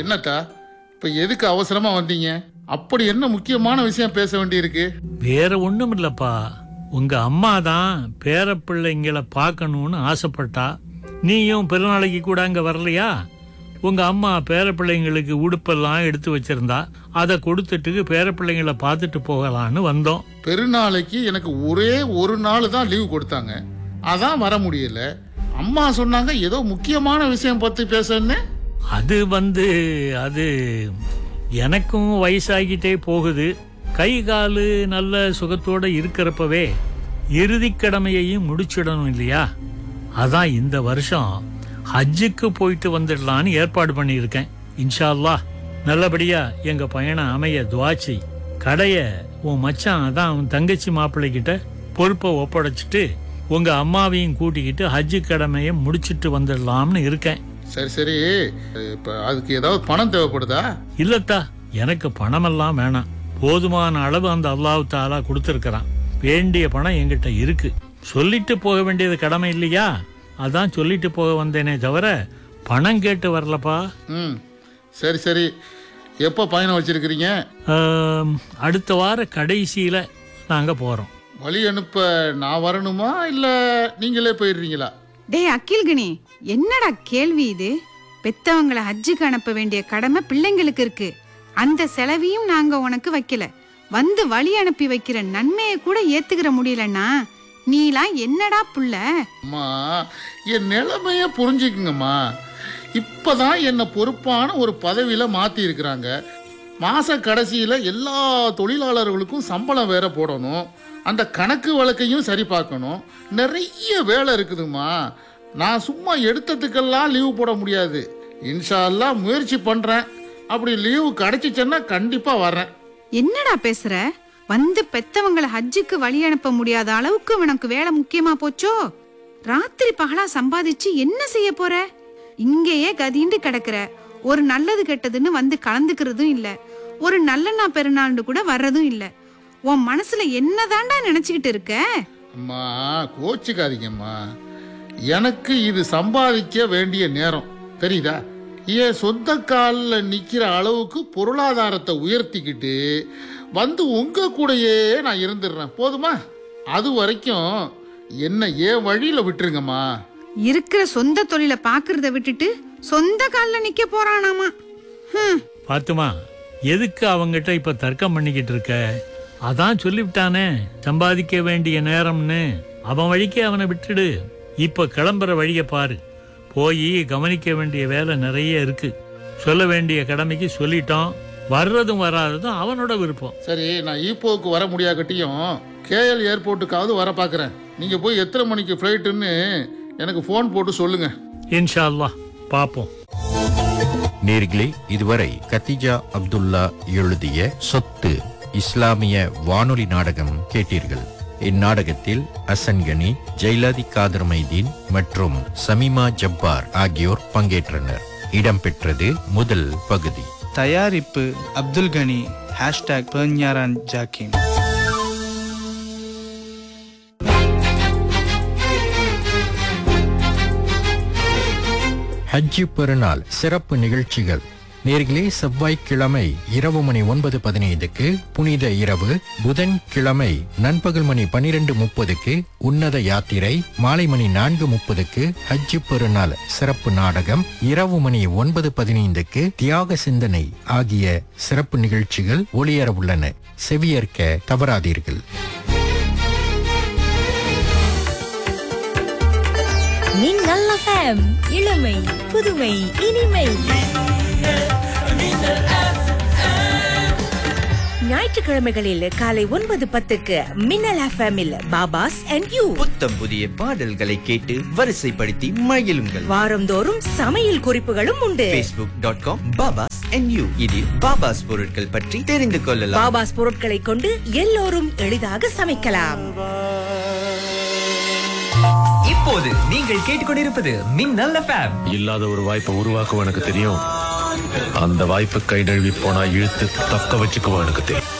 என்னத்தா இப்ப எதுக்கு அவசரமா வந்தீங்க அப்படி என்ன முக்கியமான விஷயம் பேச வேண்டியிருக்கு வேற ஒண்ணும் இல்லப்பா உங்க அம்மா தான் பேரப்பிள்ளைங்களை பார்க்கணும்னு ஆசைப்பட்டா நீயும் பெருநாளைக்கு கூட அங்க வரலையா உங்க அம்மா பேரப்பிள்ளைங்களுக்கு உடுப்பெல்லாம் எடுத்து வச்சிருந்தா அதை கொடுத்துட்டு பேரப்பிள்ளைங்களை பார்த்துட்டு போகலான்னு வந்தோம் பெருநாளைக்கு எனக்கு ஒரே ஒரு நாள் தான் லீவு கொடுத்தாங்க அதான் வர முடியல அம்மா சொன்னாங்க ஏதோ முக்கியமான விஷயம் பத்தி பேசன்னு அது வந்து அது எனக்கும் வயசாகிட்டே போகுது கை காலு நல்ல சுகத்தோட இருக்கிறப்பவே இறுதிக் கடமையையும் முடிச்சிடணும் இல்லையா அதான் இந்த வருஷம் ஹஜ்ஜுக்கு போயிட்டு வந்துடலான்னு ஏற்பாடு பண்ணியிருக்கேன் இன்ஷா அல்லாஹ் நல்லபடியா எங்க பயணம் அமைய துவாச்சி கடைய உன் மச்சான் அதான் உன் தங்கச்சி மாப்பிள்ளை கிட்ட பொறுப்பை ஒப்படைச்சிட்டு உங்க அம்மாவையும் கூட்டிக்கிட்டு ஹஜ்ஜு கடமையை முடிச்சிட்டு வந்துடலாம்னு இருக்கேன் சரி சரி இப்ப அதுக்கு ஏதாவது பணம் தேவைப்படுதா இல்லத்தா எனக்கு பணமெல்லாம் வேணாம் போதுமான அளவு அந்த அல்லாஹ் தாலா கொடுத்துருக்கிறான் வேண்டிய பணம் என்கிட்ட இருக்கு சொல்லிட்டு போக வேண்டியது கடமை இல்லையா அதான் சொல்லிட்டு போக வந்தேனே தவிர பணம் கேட்டு வரலப்பா ம் சரி சரி எப்போ பயணம் வச்சிருக்கிறீங்க ஆம், அடுத்த வார கடைசியில நாங்க போறோம் வழி அனுப்ப நான் வரணுமா இல்ல நீங்களே போயிடுறீங்களா டேய் அக்கில்கணி என்னடா கேள்வி இது பெத்தவங்கள ஹஜ்ஜுக்கு அனுப்ப வேண்டிய கடமை பிள்ளைங்களுக்கு இருக்கு அந்த செலவையும் நாங்க உனக்கு வைக்கல வந்து வழி அனுப்பி வைக்கிற நன்மையை கூட ஏத்துக்கிற முடியலன்னா நீலாம் என்னடா புள்ள அம்மா என் நிலைமைய புரிஞ்சுக்குங்கம்மா இப்பதான் என்னை பொறுப்பான ஒரு பதவியில மாத்தி இருக்கிறாங்க மாச கடைசியில எல்லா தொழிலாளர்களுக்கும் சம்பளம் வேற போடணும் அந்த கணக்கு வழக்கையும் சரி பார்க்கணும் நிறைய வேலை இருக்குதும்மா நான் சும்மா எடுத்ததுக்கெல்லாம் லீவு போட முடியாது இன்ஷா அல்லாஹ் முயற்சி பண்றேன் அப்படி லீவு கிடைச்சிச்சேன்னா கண்டிப்பா வர்றேன் என்னடா பேசுற வந்து பெத்தவங்கள ஹஜ்ஜுக்கு வழி அனுப்ப முடியாத அளவுக்கு உனக்கு வேலை முக்கியமா போச்சோ ராத்திரி பகலா சம்பாதிச்சு என்ன செய்ய போற இங்கேயே கதிண்டு கிடக்குற ஒரு நல்லது கெட்டதுன்னு வந்து கலந்துக்கிறதும் இல்ல ஒரு நல்ல நாள் பெருநாள்னு கூட வர்றதும் இல்ல உன் மனசுல என்னதான்டா நினைச்சுக்கிட்டு இருக்க அம்மா கோச்சிக்காதீங்கம்மா எனக்கு இது சம்பாதிக்க வேண்டிய நேரம் தெரியுதா என் சொந்த காலில் நிற்கிற அளவுக்கு பொருளாதாரத்தை உயர்த்திக்கிட்டு வந்து உங்க கூடயே நான் இருந்துடுறேன் போதுமா அது வரைக்கும் என்ன ஏன் வழியில விட்டுருங்கம்மா இருக்கிற சொந்த தொழிலை பாக்குறத விட்டுட்டு சொந்த கால்ல நிக்க போறானாமா ஹம் பாத்துமா எதுக்கு அவங்கிட்ட இப்ப தர்க்கம் பண்ணிக்கிட்டு இருக்க அதான் சொல்லிவிட்டானே சம்பாதிக்க வேண்டிய நேரம்னு அவன் வழிக்கே அவனை விட்டுடு இப்ப கிளம்புற வழிய பாரு போய் கவனிக்க வேண்டிய வேலை நிறைய இருக்கு சொல்ல வேண்டிய கடமைக்கு சொல்லிட்டோம் வர்றதும் வராததும் அவனோட விருப்பம் சரி நான் ஈப்போவுக்கு வர முடியாக்கட்டியும் கேஎல் ஏர்போர்ட்டுக்காவது வர பார்க்குறேன் நீங்கள் போய் எத்தனை மணிக்கு ஃப்ளைட்டுன்னு எனக்கு ஃபோன் போட்டு சொல்லுங்கள் இன்ஷா அல்லாஹ் பாப்போம் நேர்களே இதுவரை கத்திஜா அப்துல்லா எழுதிய சொத்து இஸ்லாமிய வானொலி நாடகம் கேட்டீர்கள் இந்நாடகத்தில் அசன் கனி ஜெயலதி காதர் மைதீன் மற்றும் சமீமா ஜப்பார் ஆகியோர் பங்கேற்றனர் இடம்பெற்றது முதல் பகுதி தயாரிப்பு அப்துல் கனி ஹேஷ்டாக் பெர்ஞாரான் ஜாக்கிம் ஹஜ்ஜி பெருநாள் சிறப்பு நிகழ்ச்சிகள் நேர்களே செவ்வாய்க்கிழமை இரவு மணி ஒன்பது பதினைந்துக்கு புனித இரவு புதன் கிழமை நண்பகல் மணி பனிரெண்டு முப்பதுக்கு உன்னத யாத்திரை மாலை மணி நான்கு முப்பதுக்கு ஹஜ்ஜி பெருநாள் சிறப்பு நாடகம் இரவு மணி ஒன்பது பதினைந்துக்கு தியாக சிந்தனை ஆகிய சிறப்பு நிகழ்ச்சிகள் ஒளியர உள்ளன செவியேற்க தவறாதீர்கள் மின்னல் எஃப்எம் இளமை புதுமை இனிமை ஞாயிற்றுக்கிழமைகளில் காலை ஒன்பது பத்துக்கு மின்னல் எஃப்எம்மில் பாபாஸ் அண்ட் யூ புத்தம் புதிய பாடல்களை கேட்டு வரிசைப்படுத்தி மகிழுங்கள் வாரந்தோறும் சமையல் குறிப்புகளும் உண்டு facebook.com dot com Baba's and you இதில் பாபாஸ் பொருட்கள் பற்றி தெரிந்து கொள்ளலாம் பாபாஸ் பொருட்களை கொண்டு எல்லோரும் எளிதாக சமைக்கலாம் இப்போது நீங்கள் கேட்டுக்கொண்டிருப்பது மின்னல் எஃப்எம் இல்லாத ஒரு வாய்ப்பை உருவாக்குவோம் எனக்கு தெரியும் அந்த வாய்ப்பை கை நழுவி போனா இழுத்து தக்க வச்சுக்குவோம் எனக்கு தெரியும்